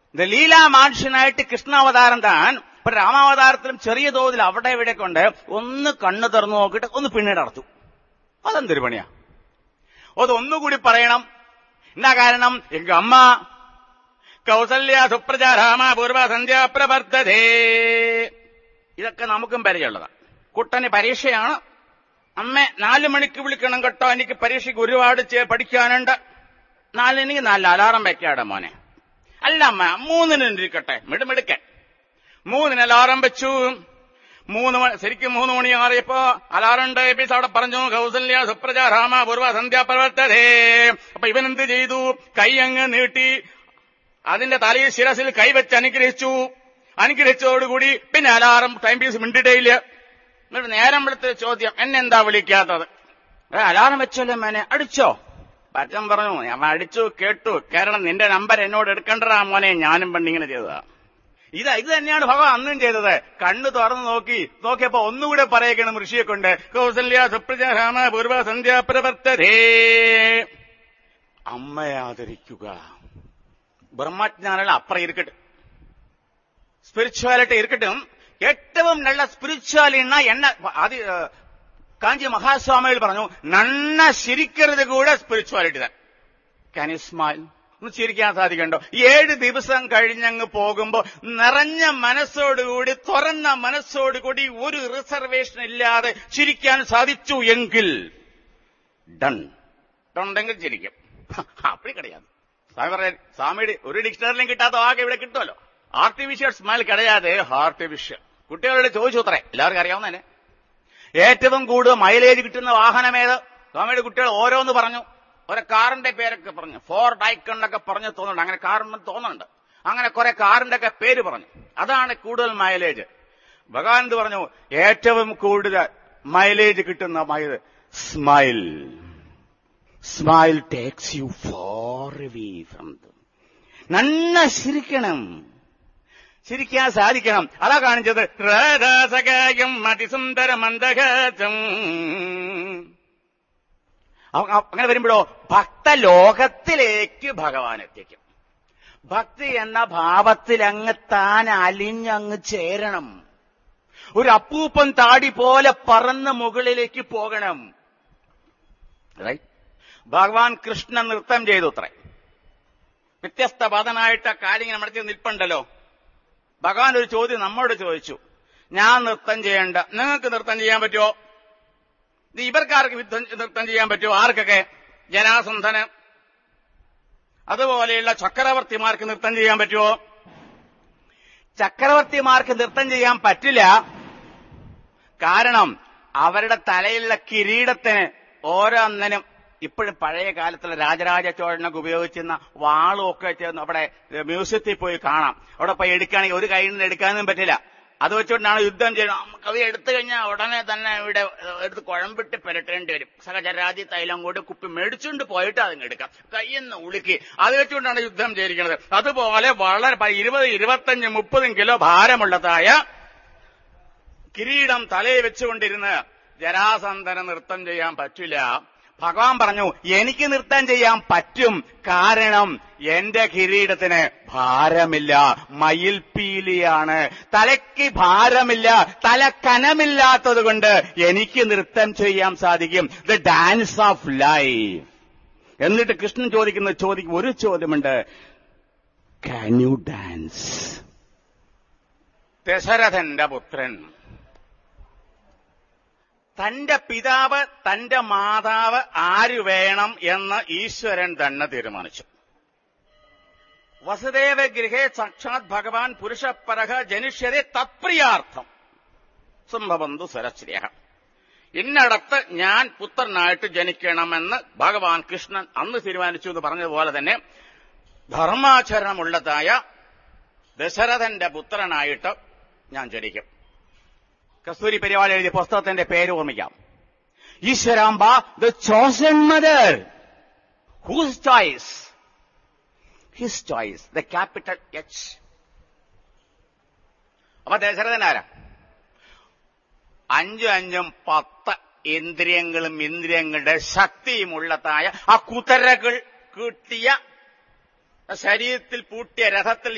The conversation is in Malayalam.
ഇത് ലീലാമാനുഷ്യനായിട്ട് കൃഷ്ണാവതാരം താൻ ഇപ്പൊ രാമാവതാരത്തിലും ചെറിയ തോതിൽ അവിടെ ഇവിടെ കൊണ്ട് ഒന്ന് കണ്ണ് തുറന്നു നോക്കിയിട്ട് ഒന്ന് പിന്നീട് അടച്ചു അതെന്തൊരു പണിയാ അതൊന്നുകൂടി പറയണം എന്താ കാരണം എങ്ക അമ്മ കൗസല്യ സുപ്രജ രാമ പൂർവ സന്ധ്യ പ്രവർത്തതേ ഇതൊക്കെ നമുക്കും പരിചയമുള്ളതാണ് കുട്ടന് പരീക്ഷയാണ് അമ്മ നാല് മണിക്ക് വിളിക്കണം കേട്ടോ എനിക്ക് പരീക്ഷയ്ക്ക് ഒരുപാട് ചെ- പഠിക്കാനുണ്ട് നാലിനെങ്കിൽ നാല് അലാറം വെക്കാടെ മോനെ അല്ല അമ്മ മൂന്നിന് ഇരിക്കട്ടെ മിടുമിടുക്കൻ മൂന്നിന് അലാറം വെച്ചു മൂന്ന് മണി ശരിക്കും മൂന്ന് മണി മാറിയപ്പോ അലാറം ടൈപ്പീസ് അവിടെ പറഞ്ഞു കൗസല്യ സുപ്രജ രാമ പൂർവ സന്ധ്യ പ്രവർത്തതേ അപ്പൊ ഇവൻ എന്ത് ചെയ്തു കൈ അങ്ങ് നീട്ടി അതിന്റെ തലയിൽ ശിരസിൽ കൈവച്ച് അനുഗ്രഹിച്ചു അനുഗ്രഹിച്ചതോടുകൂടി പിന്നെ അലാറം ടൈം പീസ് മിണ്ടിട്ടേയില്ല എന്നിട്ട് നേരം വിളിച്ച ചോദ്യം എന്നെന്താ വിളിക്കാത്തത് ഏ, അലാറം വെച്ചല്ലോ മോനെ അടിച്ചോ പച്ചൻ പറഞ്ഞു ഞാൻ അടിച്ചു കേട്ടു കാരണം നിന്റെ നമ്പർ എന്നോട് എടുക്കണ്ടടാ മോനെ ഞാനും പണ്ടിങ്ങനെ ചെയ്തതാ ഇത് ഇത് തന്നെയാണ് ഭഗവാൻ അന്നും ചെയ്തത് കണ്ണു തുറന്നു നോക്കി നോക്കിയപ്പോ ഒന്നുകൂടെ പറയണം ഋഷിയെ കൊണ്ട് കൗസല്യ സുപ്രജ രാമ പൂർവ സന്ധ്യ പ്രവർത്തതേ അമ്മയെ ആദരിക്കുക ബ്രഹ്മജ്ഞാനികൾ അപ്പുറം ഇരിക്കട്ടെ ஸ்பிரிச்சுவாலிட்டி இருக்கட்டும் ഏറ്റവും നല്ല സ്പിരിച്വാലിറ്റിனா என்ன அது அஹ், காஞ்சி மகாசுவாமிகள் പറഞ്ഞു നന്ന ചിരിക്കരുത് കൂടെ സ്പിരിച്വാലിറ്റി തന്നെ ക്യാൻ യു സ്മൈൽ ഒന്ന് ചിരിക്കാൻ സാധിക്കണ്ടോ ഏഴ് ദിവസം കഴിഞ്ഞങ്ങ് പോകുമ്പോ നിറഞ്ഞ മനസ്സോടുകൂടി തുറന്ന മനസ്സോടുകൂടി ഒരു റിസർവേഷൻ ഇല്ലാതെ ചിരിക്കാൻ സാധിച്ചു എങ്കിൽ ഡൺ ഉണ്ടെങ്കിൽ ചിരിക്കും അപ്പടി കിടയാതെ സ്വാമി പറയാൻ സ്വാമിയുടെ ഒരു ഡിക്ഷണറിലും കിട്ടാത്ത വാക്ക് ഇവിടെ കിട്ടുമല്ലോ ആർട്ടിഫിഷ്യൽ സ്മൈൽ കിടയാതെ ആർട്ടിഫിഷ്യൽ കുട്ടികളോട് ചോദിച്ചു അത്രേ എല്ലാവർക്കും അറിയാവുന്നതന്നെ ഏറ്റവും കൂടുതൽ മൈലേജ് കിട്ടുന്ന വാഹനമേത് സ്വാമിയുടെ കുട്ടികൾ ഓരോന്ന് പറഞ്ഞു ഒരു കാറിന്റെ പേരൊക്കെ പറഞ്ഞു ഫോർ ഡൈക്കൺ എന്നൊക്കെ പറഞ്ഞു തോന്നുന്നുണ്ട് അങ്ങനെ കാറുണ്ടെന്ന് തോന്നുന്നുണ്ട് അങ്ങനെ കുറെ കാറിന്റെ ഒക്കെ പേര് പറഞ്ഞു അതാണ് കൂടുതൽ മൈലേജ് ഭഗവാൻ എന്ത് പറഞ്ഞു ഏറ്റവും കൂടുതൽ മൈലേജ് കിട്ടുന്ന mile smile smile takes you far away from നന്ന ചിരിക്കണം ചിരിക്കാൻ സാധിക്കണം അതാ കാണിച്ചത് രാധാസകായം അതിസുന്ദര മന്ദഗാചം അ- അ- അങ്ങനെ വരുമ്പോഴോ ഭക്തലോകത്തിലേക്ക് ഭഗവാൻ എത്തിക്കും ഭക്തി എന്ന ഭാവത്തിൽ അങ്ങ് താൻ അലിഞ്ഞങ്ങ് ചേരണം ഒരു അപ്പൂപ്പൻ താടി പോലെ പറന്ന് മുകളിലേക്ക് പോകണം Right? ഭഗവാൻ കൃഷ്ണൻ നൃത്തം ചെയ്തു അത്രേ വ്യത്യസ്ത പദനായിട്ട് കാര്യങ്ങൾ നടത്തി നിൽപ്പുണ്ടല്ലോ ഭഗവാൻ ഒരു ചോദ്യം നമ്മോട് ചോദിച്ചു ഞാൻ നൃത്തം ചെയ്യണ്ട നിങ്ങൾക്ക് നൃത്തം ചെയ്യാൻ പറ്റുമോ ഇത് ഇവർക്കാർക്ക് യുദ്ധം നൃത്തം ചെയ്യാൻ പറ്റുമോ ആർക്കൊക്കെ ജനാസന്ധന് അതുപോലെയുള്ള ചക്രവർത്തിമാർക്ക് നൃത്തം ചെയ്യാൻ പറ്റുമോ ചക്രവർത്തിമാർക്ക് നൃത്തം ചെയ്യാൻ പറ്റില്ല കാരണം അവരുടെ തലയിലുള്ള കിരീടത്തിന് ഓരോന്നിനും ഇപ്പോഴും പഴയ കാലത്തുള്ള രാജരാജ ചോഴനൊക്കെ ഉപയോഗിച്ചിരുന്ന വാളും ഒക്കെ ചേർന്ന് അവിടെ മ്യൂസിയത്തിൽ പോയി കാണാം അവിടെ പോയി എടുക്കുകയാണെങ്കിൽ ഒരു കയ്യിൽ നിന്ന് എടുക്കാനൊന്നും പറ്റില്ല അത് വെച്ചുകൊണ്ടാണ് യുദ്ധം ചെയ്യുന്നത് നമുക്ക് അത് എടുത്തു കഴിഞ്ഞാൽ ഉടനെ തന്നെ ഇവിടെ എടുത്ത് കുഴമ്പിട്ട് പുരട്ടേണ്ടി വരും സഹചരാജി തൈലം കൂടി കുപ്പി മേടിച്ചുകൊണ്ട് പോയിട്ട് അതിന് എടുക്കാം കയ്യിൽ നിന്ന് ഉളുക്കി അത് വെച്ചുകൊണ്ടാണ് യുദ്ധം ചെയ്തിരിക്കുന്നത് അതുപോലെ വളരെ പ- ഇരുപത് ഇരുപത്തഞ്ച് മുപ്പതും കിലോ ഭാരമുള്ളതായ കിരീടം തലയിൽ വെച്ചുകൊണ്ടിരുന്ന് ജരാസന്ധന നൃത്തം ചെയ്യാൻ പറ്റില്ല ഭഗവാൻ പറഞ്ഞു എനിക്ക് നൃത്തം ചെയ്യാൻ പറ്റും കാരണം എന്റെ കിരീടത്തിന് ഭാരമില്ല മയിൽപീലിയാണ് തലയ്ക്ക് ഭാരമില്ല തല കനമില്ലാത്തത് കൊണ്ട് എനിക്ക് നൃത്തം ചെയ്യാൻ സാധിക്കും ദ ഡാൻസ് ഓഫ് ലൈഫ് എന്നിട്ട് കൃഷ്ണൻ ചോദിക്കുന്ന ചോദിക്കും ഒരു ചോദ്യമുണ്ട് കാൻ യു ഡാൻസ് ദശരഥന്റെ പുത്രൻ തന്റെ പിതാവ് തന്റെ മാതാവ് ആര് വേണം എന്ന് ഈശ്വരൻ തന്നെ തീരുമാനിച്ചു വസുദേവ ഗൃഹേ സാക്ഷാത് ഭഗവാൻ പുരുഷപരഹ ജനിഷ്യരെ തത്പ്രിയാർത്ഥം സംഭവന്തു സരശ്രിയ ഇന്നടത്ത് ഞാൻ പുത്രനായിട്ട് ജനിക്കണമെന്ന് ഭഗവാൻ കൃഷ്ണൻ അന്ന് തീരുമാനിച്ചു എന്ന് പറഞ്ഞതുപോലെ തന്നെ ധർമാചരണമുള്ളതായ ദശരഥന്റെ പുത്രനായിട്ട് ഞാൻ ജനിക്കും കസ്തൂരി പെരുവാൾ എഴുതിയ പുസ്തകത്തിന്റെ പേര് ഓർമ്മിക്കാം Easwaramba the chosen mother whose choice his choice the capital H അപ്പൊ ദശരഥൻ ആരാ അഞ്ചും അഞ്ചും പത്ത് ഇന്ദ്രിയങ്ങളും ഇന്ദ്രിയങ്ങളുടെ ശക്തിയുമുള്ളതായ ആ കുതിരകൾ കിട്ടിയ ശരീരത്തിൽ പൂട്ടിയ രഥത്തിൽ